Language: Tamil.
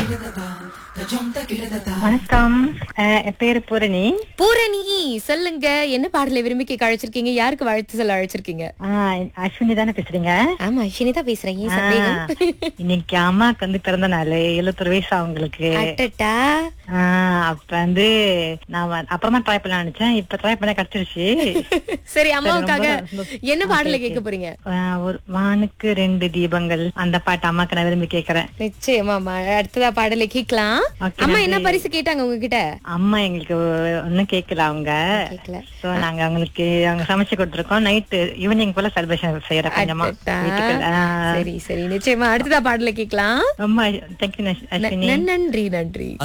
வணக்கம் அஹ், என் பேரு பூரணி பூரணி சொல்லுங்க என்ன பாடலை விரும்பி கேட்க அழைச்சிருக்கீங்க யாருக்கு வாழ்த்து சொல்ல அழைச்சிருக்கீங்க ஆஹ், அஸ்வினி தானே பேசுறீங்க ஆமா இனிதா பேசுறேன் ஏன் சந்தேகம் ஆஹ், இன்னைக்கு அம்மாக்கு வந்து பிறந்த நாள் எழுபத்தொரு வயசு அவங்களுக்கு அட்டட்டா ஆஹ், அப்ப வந்து நான் வ- அப்புறமா ட்ரை பண்ண நினைச்சேன் இப்ப ட்ரை பண்ண கிடைச்சிருச்சு சரி அம்மாவுக்காக ரொம்ப- என்ன பாடலை கேட்க போறீங்க ஆஹ், ஒரு வானுக்கு ரெண்டு தீபங்கள் அந்த பாட்டு அம்மாக்கு நான் விரும்பி கேக்குறேன் நிச்சயமாமா அடுத்ததா பாடலை கேட்கலாம் Okay, அம்மா என்ன பரிசு கேட்டாங்க உங்ககிட்ட அம்மா எங்களுக்கு ஒன்னும் கேட்கல அவங்க கேட்கல சோ நாங்க அவங்களுக்கு அவங்க சமைச்சு கொடுத்துருக்கோம் நைட்டு ஈவினிங் போல செலிப்ரேஷன் செய்யறோம் கொஞ்சமா அடடா. வீட்டுக்குள்ள. ஆஹ், சரி சரி நிச்சயமா அடுத்ததா பாடலை கேட்கலாம் ரொம்ப தேங்க்யூ ந- அஸ்வினி நன்றி நன்றி